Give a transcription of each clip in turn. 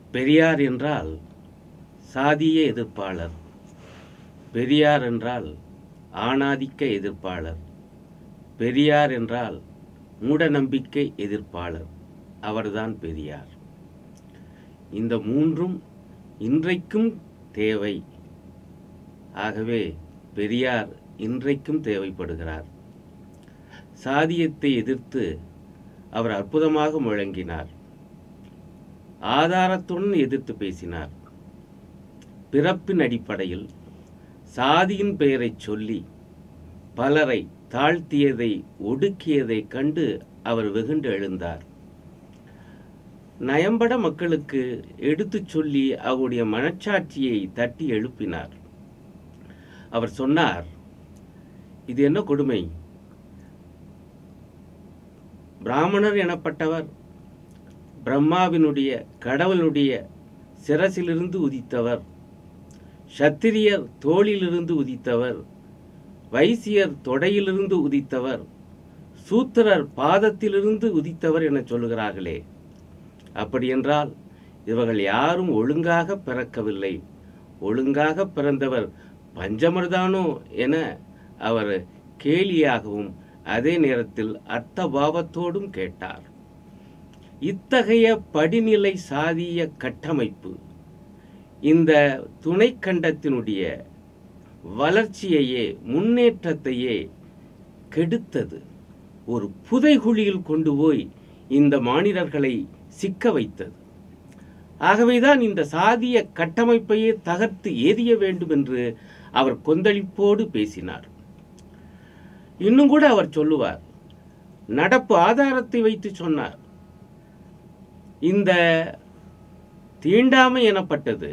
பெரியார் என்றால் சாதிய எதிர்ப்பாளர் பெரியார் என்றால் ஆணாதிக்க எதிர்ப்பாளர் பெரியார் என்றால் மூடநம்பிக்கை எதிர்ப்பாளர் அவர்தான் பெரியார் இந்த மூன்றும் இன்றைக்கும் தேவை ஆகவே பெரியார் இன்றைக்கும் தேவைப்படுகிறார் சாதியத்தை எதிர்த்து அவர் அற்புதமாக முழங்கினார் ஆதாரத்துடன் எதிர்த்து பேசினார் பிறப்பின் அடிப்படையில் சாதியின் பெயரைச் சொல்லி பலரை தாழ்த்தியதை ஒடுக்கியதை கண்டு அவர் வெகுண்டு எழுந்தார் நயம்பட மக்களுக்கு எடுத்துச் சொல்லி அவருடைய மனச்சாட்சியை தட்டி எழுப்பினார் அவர் சொன்னார் இது என்ன கொடுமை பிராமணர் எனப்பட்டவர் பிரம்மாவினுடைய கடவுளுடைய சிரசிலிருந்து உதித்தவர் சத்திரியர் தோளிலிருந்து உதித்தவர் வைசியர் தொடையிலிருந்து உதித்தவர் சூத்திரர் பாதத்திலிருந்து உதித்தவர் என சொல்லுகிறார்களே அப்படியென்றால் இவர்கள் யாரும் ஒழுங்காக பிறக்கவில்லை ஒழுங்காக பிறந்தவர் பஞ்சமர்தானோ என அவர் கேலியாகவும் அதே நேரத்தில் அர்த்தபாவத்தோடும் கேட்டார் இத்தகைய படிநிலை சாதிய கட்டமைப்பு இந்த துணைக்கண்டத்தினுடைய வளர்ச்சியையே முன்னேற்றத்தையே கெடுத்தது ஒரு புதைகுழியில் கொண்டு போய் இந்த மாநிலர்களை சிக்க வைத்தது ஆகவேதான் இந்த சாதிய கட்டமைப்பையே தகர்த்து எரிய வேண்டும் என்று அவர் கொந்தளிப்போடு பேசினார் இன்னும் கூட அவர் சொல்லுவார் நடப்பு ஆதாரத்தை வைத்து சொன்னார் இந்த தீண்டாமை எனப்பட்டது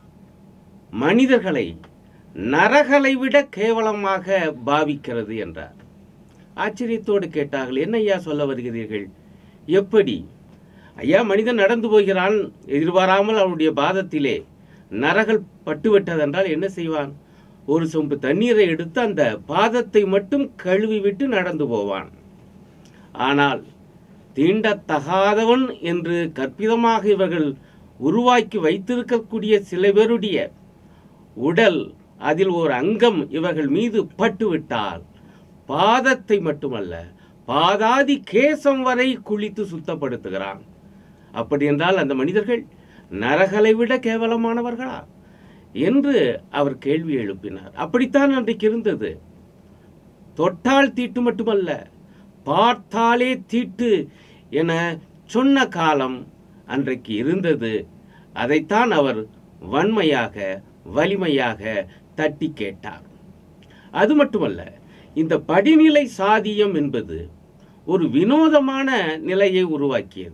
மனிதர்களை நரகளை விட கேவலமாக பாவிக்கிறது என்றார் ஆச்சரியத்தோடு கேட்டார்கள் என்ன ஐயா சொல்ல வருகிறீர்கள் எப்படி ஐயா மனிதன் நடந்து போகிறான் எதிர்பாராமல் அவனுடைய பாதத்திலே நரகள் பட்டுவிட்டதென்றால் என்ன செய்வான் ஒரு சொம்பு தண்ணீரை எடுத்து அந்த பாதத்தை மட்டும் கழுவி விட்டு நடந்து போவான் ஆனால் தீண்டத்தகாதவன் என்று கற்பிதமாக இவர்கள் உருவாக்கி வைத்திருக்கக்கூடிய சில பேருடைய உடல் அதில் ஒரு அங்கம் இவர்கள் மீது பட்டுவிட்டால் பாதத்தை மட்டுமல்ல பாதாதி கேசம் வரை குளித்து சுத்தப்படுத்துகிறான் அப்படி என்றால் அந்த மனிதர்கள் நரகளை விட கேவலமானவர்களா என்று அவர் கேள்வி எழுப்பினார் அப்படித்தான் அன்றைக்கு இருந்தது தொட்டால் தீட்டு மட்டுமல்ல பார்த்தாலே தீட்டு என சொன்ன காலம் அன்றைக்கு இருந்தது அதைத்தான் அவர் வன்மையாக வலிமையாக தட்டி கேட்டார் அது மட்டுமல்ல இந்த படிநிலை சாதியம் என்பது ஒரு வினோதமான நிலையை உருவாக்கியது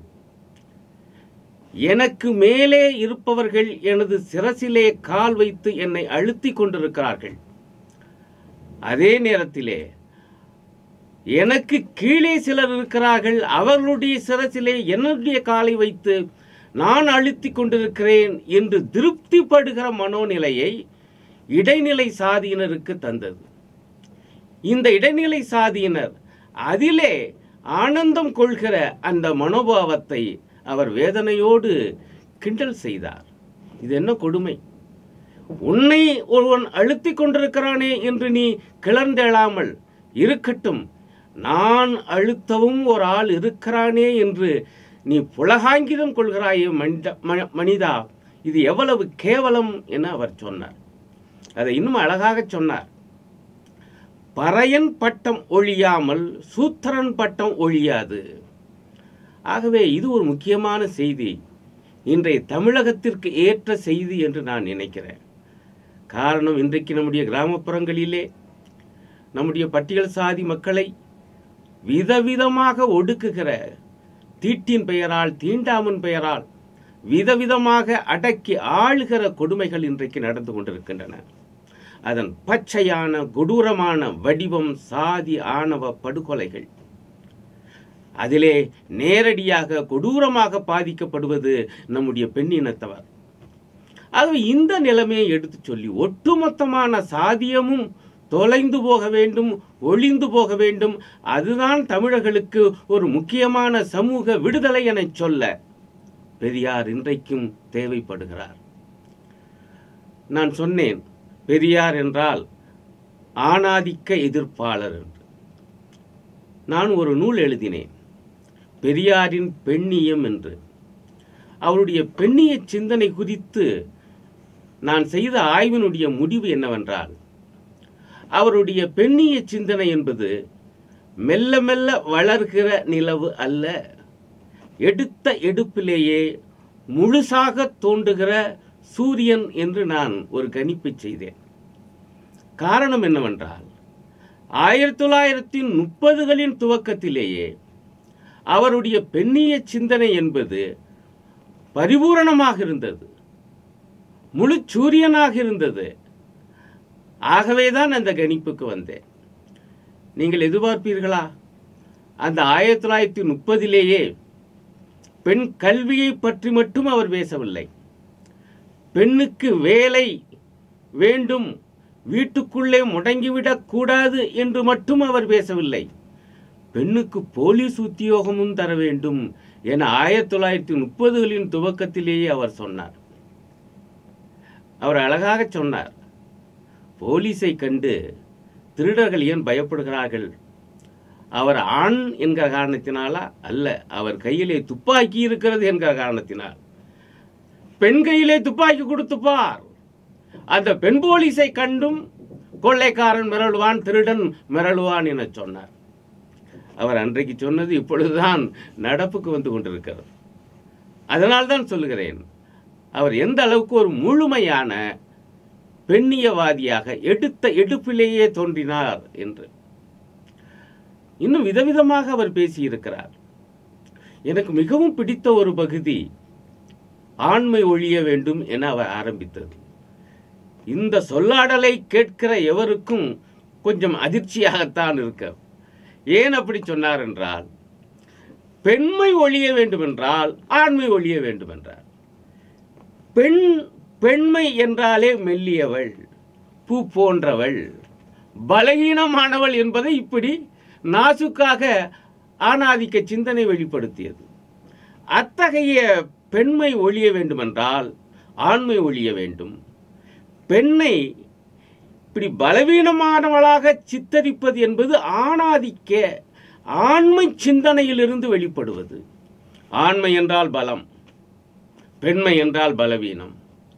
எனக்கு மேலே இருப்பவர்கள் எனது சிரசிலே கால் வைத்து என்னை அழுத்திக் கொண்டிருக்கிறார்கள் அதே நேரத்திலே எனக்கு கீழே சிலர் இருக்கிறார்கள் அவர்களுடைய சிரசிலே என்னுடைய காலை வைத்து நான் அழுத்திக் கொண்டிருக்கிறேன் என்று திருப்திப்படுகிற மனோநிலையை இடைநிலை சாதியினருக்கு தந்தது இந்த இடைநிலை சாதியினர் அதிலே ஆனந்தம் கொள்கிற அந்த மனோபாவத்தை அவர் வேதனையோடு கிண்டல் செய்தார் இது என்ன கொடுமை உன்னை ஒருவன் அழுத்திக் கொண்டிருக்கிறானே என்று நீ கிளர்ந்தெழாமல் இருக்கட்டும் நான் அழுத்தவும் ஒரு ஆள் இருக்கிறானே என்று நீ புலகாங்கிதம் கொள்கிறாயே மனித ம- மனிதா இது எவ்வளவு கேவலம் என அவர் சொன்னார் அதை இன்னும் அழகாக சொன்னார் பறையன் பட்டம் ஒழியாமல் சூத்திரன் பட்டம் ஒழியாது ஆகவே இது ஒரு முக்கியமான செய்தி இன்றைய தமிழகத்திற்கு ஏற்ற செய்தி என்று நான் நினைக்கிறேன் காரணம் இன்றைக்கு நம்முடைய கிராமப்புறங்களிலே நம்முடைய பட்டியல் சாதி மக்களை விதவிதமாக ஒடுக்குகிற தீட்டின் பெயரால் தீண்டாமன் பெயரால் விதவிதமாக அடக்கி ஆளுகிற கொடுமைகள் இன்றைக்கு நடந்து கொண்டிருக்கின்றன அதன் பச்சையான கொடூரமான வடிவம் சாதி ஆணவ படுகொலைகள் அதிலே நேரடியாக கொடூரமாக பாதிக்கப்படுவது நம்முடைய பெண்ணினத்தவர் ஆகவே இந்த நிலைமையை எடுத்துச் சொல்லி ஒட்டுமொத்தமான சாதியமும் தொலைந்து போக வேண்டும் ஒளிந்து போக வேண்டும் அதுதான் தமிழர்களுக்கு ஒரு முக்கியமான சமூக விடுதலை என சொல்ல பெரியார் இன்றைக்கும் தேவைப்படுகிறார் நான் சொன்னேன் பெரியார் என்றால் ஆணாதிக்க எதிர்ப்பாளர் என்று நான் ஒரு நூல் எழுதினேன் பெரியாரின் பெண்ணியம் என்று அவருடைய பெண்ணிய சிந்தனை குறித்து நான் செய்த ஆய்வினுடைய முடிவு என்னவென்றால் அவருடைய பெண்ணிய சிந்தனை என்பது மெல்ல மெல்ல வளர்கிற நிலவு அல்ல எடுத்த எடுப்பிலேயே முழுசாக தோன்றுகிற சூரியன் என்று நான் ஒரு கணிப்பை செய்தேன் காரணம் என்னவென்றால் ஆயிரத்தி தொள்ளாயிரத்தி முப்பதுகளின் துவக்கத்திலேயே அவருடைய பெண்ணிய சிந்தனை என்பது பரிபூரணமாக இருந்தது முழு சூரியனாக இருந்தது ஆகவேதான் அந்த கணிப்புக்கு வந்தேன் நீங்கள் எதிர்பார்ப்பீர்களா அந்த ஆயிரத்தி தொள்ளாயிரத்தி முப்பதிலேயே பெண் கல்வியை பற்றி மட்டும் அவர் பேசவில்லை பெண்ணுக்கு வேலை வேண்டும் வீட்டுக்குள்ளே முடங்கிவிடக் கூடாது என்று மட்டும் அவர் பேசவில்லை பெண்ணுக்கு போலீஸ் உத்தியோகமும் தர வேண்டும் என ஆயிரத்தி தொள்ளாயிரத்தி முப்பதுகளின் துவக்கத்திலேயே அவர் சொன்னார் அவர் அழகாக சொன்னார் போலீஸை கண்டு திருடர்கள் ஏன் பயப்படுகிறார்கள் அவர் ஆண் என்கிற காரணத்தினாலா அல்ல அவர் கையிலே துப்பாக்கி இருக்கிறது என்கிற காரணத்தினால் பெண் கையிலே துப்பாக்கி கொடுத்து பார் அந்த பெண் போலீஸை கண்டும் கொள்ளைக்காரன் மிரளுவான் திருடன் மிரளுவான் என சொன்னார் அவர் அன்றைக்கு சொன்னது இப்பொழுதுதான் நடப்புக்கு வந்து கொண்டிருக்கிறது அதனால்தான் சொல்லுகிறேன் அவர் எந்த அளவுக்கு ஒரு முழுமையான பெண்ணியவாதியாக எடுத்த எடுப்பிலேயே தோன்றினார் என்று இன்னும் விதவிதமாக அவர் பேசியிருக்கிறார் எனக்கு மிகவும் பிடித்த ஒரு பகுதி ஆண்மை ஒழிய வேண்டும் என அவர் ஆரம்பித்தது இந்த சொல்லாடலை கேட்கிற எவருக்கும் கொஞ்சம் அதிர்ச்சியாகத்தான் இருக்க ஏன் அப்படி சொன்னார் என்றால் பெண்மை ஒழிய வேண்டும் என்றால் ஆண்மை ஒழிய வேண்டும் என்றார் பெண் பெண்மை என்றாலே மெல்லியவள் பூ போன்றவள் பலகீனமானவள் என்பதை இப்படி நாசுக்காக ஆணாதிக்க சிந்தனை வெளிப்படுத்தியது அத்தகைய பெண்மை ஒழிய வேண்டுமென்றால் ஆண்மை ஒழிய வேண்டும் பெண்ணை இப்படி பலவீனமானவளாக சித்தரிப்பது என்பது ஆணாதிக்க ஆண்மை சிந்தனையிலிருந்து வெளிப்படுவது ஆண்மை என்றால் பலம் பெண்மை என்றால் பலவீனம்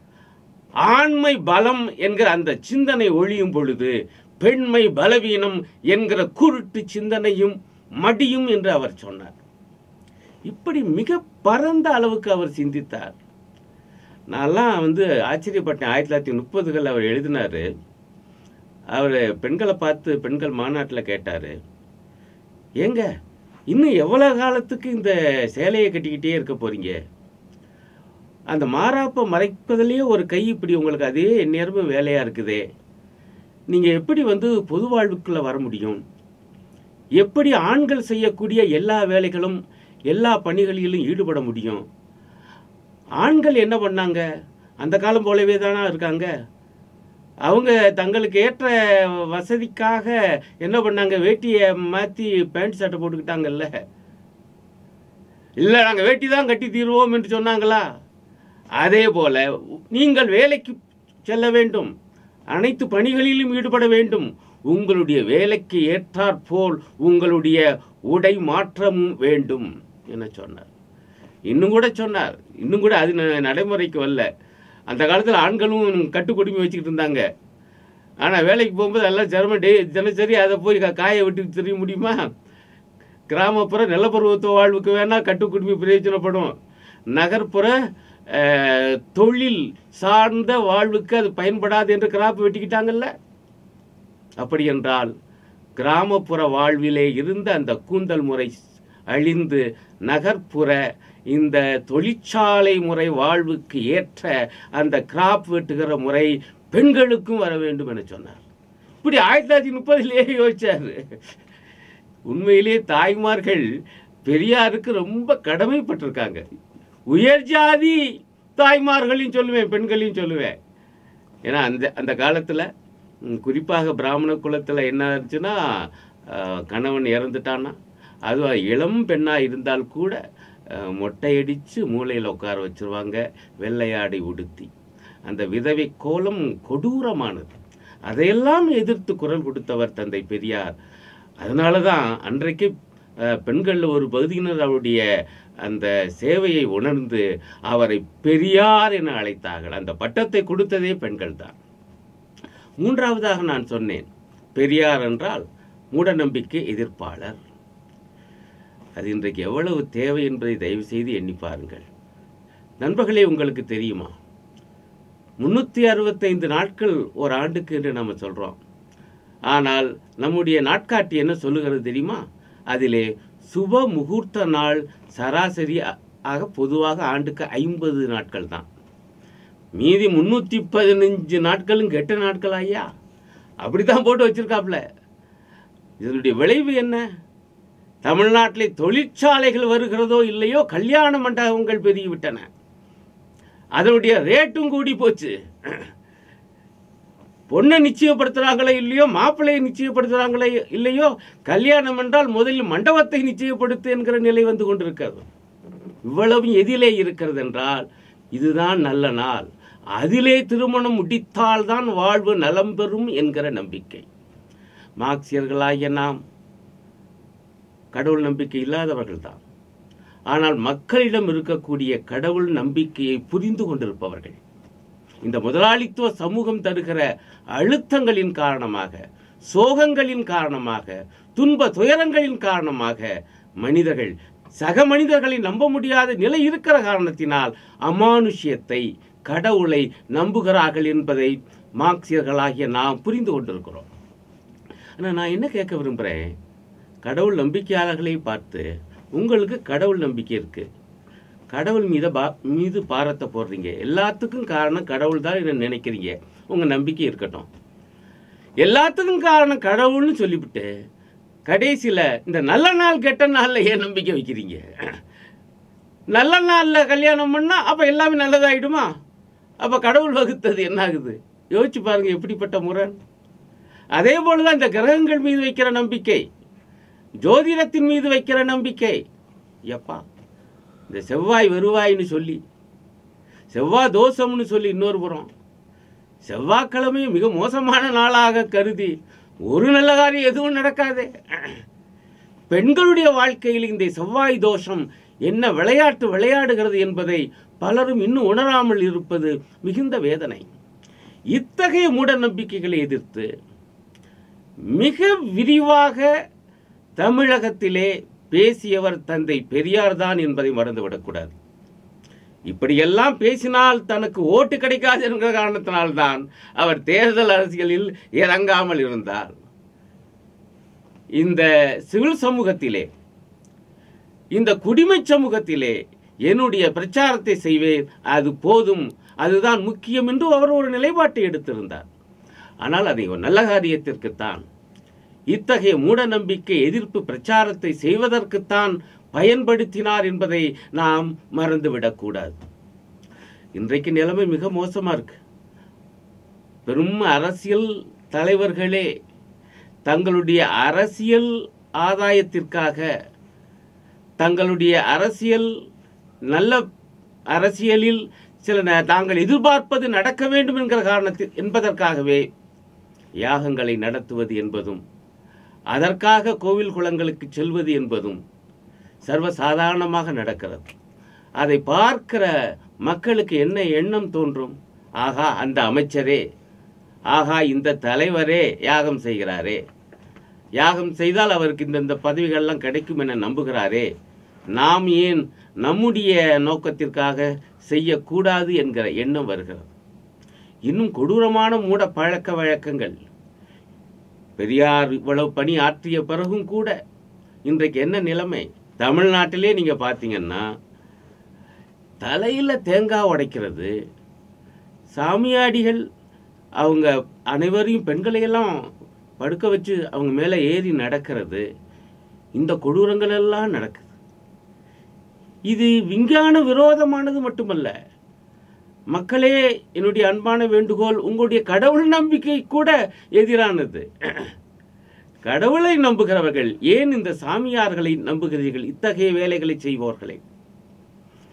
ஆண்மை பலம் என்கிற அந்த சிந்தனை ஒழியும் பொழுது பெண்மை பலவீனம் என்கிற குருட்டு சிந்தனையும் மடியும் என்று அவர் சொன்னார் இப்படி மிக பரந்த அளவுக்கு அவர் சிந்தித்தார் நான்லாம் வந்து ஆச்சரியப்பட்டேன் ஆயிரத்தி தொள்ளாயிரத்தி முப்பதுகள் அவர் எழுதினாரு அவர் பெண்களை பார்த்து பெண்கள் மாநாட்டில் கேட்டார் ஏங்க இன்னும் எவ்வளோ காலத்துக்கு இந்த சேலையை கட்டிக்கிட்டே இருக்க போறீங்க அந்த மாறாப்பை மறைப்பதிலேயே ஒரு கை இப்படி உங்களுக்கு அதே எந்நேரமும் வேலையாக இருக்குதே நீங்கள் எப்படி வந்து பொது வாழ்வுக்குள்ளே வர முடியும் எப்படி ஆண்கள் செய்யக்கூடிய எல்லா வேலைகளும் எல்லா பணிகளிலும் ஈடுபட முடியும் ஆண்கள் என்ன பண்ணாங்க அந்த காலம் போலவே தானா இருக்காங்க அவங்க தங்களுக்கு ஏற்ற வசதிக்காக என்ன பண்ணாங்க வேட்டியை மாற்றி பேண்ட் சட்டை போட்டுக்கிட்டாங்கல்ல இல்லை நாங்கள் வேட்டி தான் கட்டி தீருவோம் என்று சொன்னாங்களா அதே போல நீங்கள் வேலைக்கு செல்ல வேண்டும் அனைத்து பணிகளிலும் ஈடுபட வேண்டும் உங்களுடைய வேலைக்கு ஏற்றாற்போல் உங்களுடைய உடை மாற்றமும் வேண்டும் என சொன்னார் இன்னும் கூட சொன்னார் இன்னும் கூட அது ந- நடைமுறைக்கு வரல அந்த காலத்தில் ஆண்களும் கட்டு குடுமி வச்சுக்கிட்டு இருந்தாங்க ஆனால் வேலைக்கு போகும்போது எல்லாம் சிரமம் டே தினசரி அதை போய் கா- காய விட்டு தெரிய முடியுமா கிராமப்புற நிலப்பருவத்துவ வாழ்வுக்கு வேணால் கட்டுக்குடுமி பிரயோஜனப்படும் நகர்ப்புற அஹ், தொழில் சார்ந்த வாழ்வுக்கு அது பயன்படாது என்று கிராப் வெட்டிக்கிட்டாங்கல்ல அப்படி என்றால் கிராமப்புற வாழ்விலே இருந்த அந்த கூந்தல் முறை அழிந்து நகர்ப்புற இந்த தொழிற்சாலை முறை வாழ்வுக்கு ஏற்ற அந்த கிராப் வெட்டுகிற முறை பெண்களுக்கும் வர வேண்டும் என சொன்னார் இப்படி ஆயிரத்தி தொள்ளாயிரத்தி முப்பதுலேயே யோசிச்சாரு உண்மையிலே தாய்மார்கள் பெரியாருக்கு ரொம்ப கடமைப்பட்டிருக்காங்க உயர் ஜாதி தாய்மார்களையும் சொல்லுவேன் பெண்களையும் சொல்லுவேன் ஏன்னா அந்த அந்த காலத்தில் குறிப்பாக பிராமண குலத்தில் என்ன ஆச்சுன்னா அஹ், கணவன் இறந்துட்டான்னா அது இளம் பெண்ணாக இருந்தால் கூட அஹ், மொட்டையடித்து மூலையில் உட்கார வச்சிருவாங்க வெள்ளையாடை உடுத்தி அந்த விதவை கோலம் கொடூரமானது அதையெல்லாம் எதிர்த்து குரல் கொடுத்தவர் தந்தை பெரியார் அதனால தான் அன்றைக்கு அஹ், பெண்கள் ஒரு பகுதியினர் அவருடைய அந்த சேவையை உணர்ந்து அவரை பெரியார் என அழைத்தார்கள் அந்த பட்டத்தை கொடுத்ததே பெண்கள் தான் மூன்றாவதாக நான் சொன்னேன் பெரியார் என்றால் மூடநம்பிக்கை எதிர்ப்பாளர் அது இன்றைக்கு எவ்வளவு தேவை என்பதை தயவு செய்து எண்ணி பாருங்கள் நண்பர்களே உங்களுக்கு தெரியுமா முன்னூற்றி அறுபத்தைந்து நாட்கள் ஒரு ஆண்டுக்கு என்று நம்ம சொல்கிறோம் ஆனால் நம்முடைய நாட்காட்டி என்ன சொல்லுகிறது தெரியுமா அதிலே சுப முகூர்த்த நாள் சராசரி ஆ- ஆக பொதுவாக ஆண்டுக்கு ஐம்பது நாட்கள் தான் மீதி முன்னூற்றி பதினஞ்சு நாட்களும் கெட்ட நாட்கள் ஐயா அப்படித்தான் போட்டு வச்சிருக்காப்ல இதனுடைய விளைவு என்ன தமிழ்நாட்டிலே தொழிற்சாலைகள் வருகிறதோ இல்லையோ கல்யாண மண்டபங்கள் பெருகிவிட்டன அதனுடைய ரேட்டும் கூடி போச்சு பொண்ணை நிச்சயப்படுத்துறாங்களோ இல்லையோ மாப்பிள்ளையை நிச்சயப்படுத்துறாங்களோ இல்லையோ கல்யாணம் என்றால் முதலில் மண்டபத்தை நிச்சயப்படுத்து என்கிற நிலை வந்து கொண்டிருக்கிறது இவ்வளவு எதிலே இருக்கிறது என்றால் இதுதான் நல்ல நாள் அதிலே திருமணம் முடித்தால்தான் வாழ்வு நலம் பெறும் என்கிற நம்பிக்கை மார்க்சியர்களாகிய நாம் கடவுள் நம்பிக்கை இல்லாதவர்கள் தான் ஆனால் மக்களிடம் இருக்கக்கூடிய கடவுள் நம்பிக்கையை புரிந்து கொண்டிருப்பவர்கள் இந்த முதலாளித்துவ சமூகம் தருகிற அழுத்தங்களின் காரணமாக சோகங்களின் காரணமாக துன்ப துயரங்களின் காரணமாக மனிதர்கள் சக மனிதர்களை நம்ப முடியாத நிலை இருக்கிற காரணத்தினால் அமானுஷ்யத்தை கடவுளை நம்புகிறார்கள் என்பதை மார்க்சியர்களாகிய நாம் புரிந்து கொண்டிருக்கிறோம் ஆனால் நான் என்ன கேட்க விரும்புகிறேன் கடவுள் நம்பிக்கையாளர்களை பார்த்து உங்களுக்கு கடவுள் நம்பிக்கை இருக்கு கடவுள் மீத பா மீது பாரத்தை போடுறீங்க எல்லாத்துக்கும் காரணம் கடவுள் தான் என்ன நினைக்கிறீங்க உங்கள் நம்பிக்கை இருக்கட்டும் எல்லாத்துக்கும் காரணம் கடவுள்னு சொல்லிவிட்டு கடைசியில் இந்த நல்ல நாள் கெட்ட நாளில் ஏன் நம்பிக்கை வைக்கிறீங்க நல்ல நாளில் கல்யாணம் பண்ணால் அப்போ எல்லாமே நல்லதாயிடுமா அப்போ கடவுள் வகுத்தது என்ன ஆகுது யோசிச்சு பாருங்க எப்படிப்பட்ட முரண் அதே போல தான் இந்த கிரகங்கள் மீது வைக்கிற நம்பிக்கை ஜோதிடத்தின் மீது வைக்கிற நம்பிக்கை எப்பா இந்த செவ்வாய் வருவாய்னு சொல்லி செவ்வாய் தோஷம்னு சொல்லி இன்னொரு புறம் செவ்வாய்க்கிழமை மிக மோசமான நாளாக கருதி ஒரு நல்ல காரியம் எதுவும் நடக்காதே பெண்களுடைய வாழ்க்கையில் இந்த செவ்வாய் தோஷம் என்ன விளையாட்டு விளையாடுகிறது என்பதை பலரும் இன்னும் உணராமல் இருப்பது மிகுந்த வேதனை இத்தகைய மூட நம்பிக்கைகளை எதிர்த்து மிக விரிவாக தமிழகத்திலே பேசியவர் தந்தை பெரியார் தான் என்பதை மறந்துவிடக்கூடாது இப்படியெல்லாம் பேசினால் தனக்கு ஓட்டு கிடைக்காது என்கிற காரணத்தினால்தான் அவர் தேர்தல் அரசியலில் இறங்காமல் இருந்தார் இந்த சிவில் சமூகத்திலே இந்த குடிமை சமூகத்திலே என்னுடைய பிரச்சாரத்தை செய்வேன் அது போதும் அதுதான் முக்கியம் என்று அவர் ஒரு நிலைப்பாட்டை எடுத்திருந்தார் ஆனால் அதை ஒரு நல்ல காரியத்திற்குத்தான் இத்தகைய மூட நம்பிக்கை எதிர்ப்பு பிரச்சாரத்தை செய்வதற்குத்தான் பயன்படுத்தினார் என்பதை நாம் மறந்துவிடக்கூடாது இன்றைக்கு நிலைமை மிக மோசமா இருக்கு பெரும் அரசியல் தலைவர்களே தங்களுடைய அரசியல் ஆதாயத்திற்காக தங்களுடைய அரசியல் நல்ல அரசியலில் சில ந- தாங்கள் எதிர்பார்ப்பது நடக்க வேண்டும் என்கிற காரணத்தில் என்பதற்காகவே யாகங்களை நடத்துவது என்பதும் அதற்காக கோவில் குளங்களுக்கு செல்வது என்பதும் சர்வசாதாரணமாக நடக்கிறது அதை பார்க்கிற மக்களுக்கு என்ன எண்ணம் தோன்றும் ஆகா அந்த அமைச்சரே ஆகா இந்த தலைவரே யாகம் செய்கிறாரே யாகம் செய்தால் அவருக்கு இந்தந்த பதவிகள்லாம் கிடைக்கும் என நம்புகிறாரே நாம் ஏன் நம்முடைய நோக்கத்திற்காக செய்யக்கூடாது என்கிற எண்ணம் வருகிறது இன்னும் கொடூரமான மூட பழக்க வழக்கங்கள் பெரியார் இவ்வளவு பணி ஆற்றிய பிறகும் கூட இன்றைக்கு என்ன நிலைமை தமிழ்நாட்டிலே நீங்க பார்த்தீங்கன்னா தலையில தேங்காய் உடைக்கிறது சாமியாடிகள் அவங்க அனைவரையும் பெண்களையெல்லாம் படுக்க வச்சு அவங்க மேலே ஏறி நடக்கிறது இந்த கொடூரங்கள் எல்லாம் நடக்குது இது விஞ்ஞான விரோதமானது மட்டுமல்ல மக்களே என்னுடைய அன்பான வேண்டுகோள் உங்களுடைய கடவுள் நம்பிக்கை கூட எதிரானது கடவுளை நம்புகிறவர்கள் ஏன் இந்த சாமியார்களை நம்புகிறீர்கள் இத்தகைய வேலைகளை செய்வோர்களை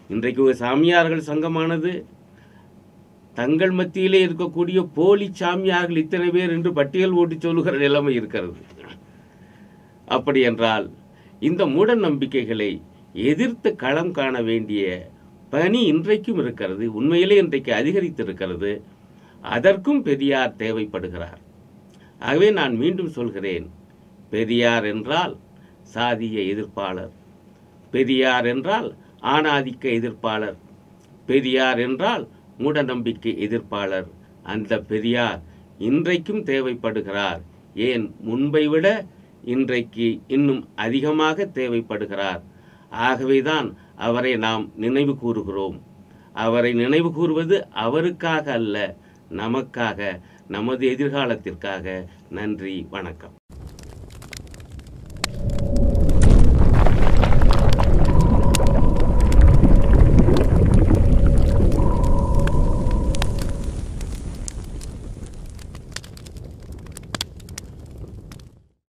இன்றைக்கு ஒரு சாமியார்கள் சங்கமானது தங்கள் மத்தியிலே இருக்கக்கூடிய போலி சாமியார்கள் இத்தனை பேர் என்று பட்டியல் ஓட்டி சொல்லுகிற நிலைமை இருக்கிறது அப்படி என்றால் இந்த மூட நம்பிக்கைகளை எதிர்த்து களம் காண வேண்டிய பணி இன்றைக்கும் இருக்கிறது உண்மையிலே இன்றைக்கு அதிகரித்திருக்கிறது அதற்கும் பெரியார் தேவைப்படுகிறார் ஆகவே நான் மீண்டும் சொல்கிறேன் பெரியார் என்றால் சாதிய எதிர்ப்பாளர் பெரியார் என்றால் ஆணாதிக்க எதிர்ப்பாளர் பெரியார் என்றால் மூடநம்பிக்கை எதிர்ப்பாளர் அந்த பெரியார் இன்றைக்கும் தேவைப்படுகிறார் ஏன் முன்பை விட இன்றைக்கு இன்னும் அதிகமாக தேவைப்படுகிறார் ஆகவேதான் அவரை நாம் நினைவு கூறுகிறோம் அவரை நினைவு கூறுவது அவருக்காக அல்ல நமக்காக நமது எதிர்காலத்திற்காக நன்றி வணக்கம்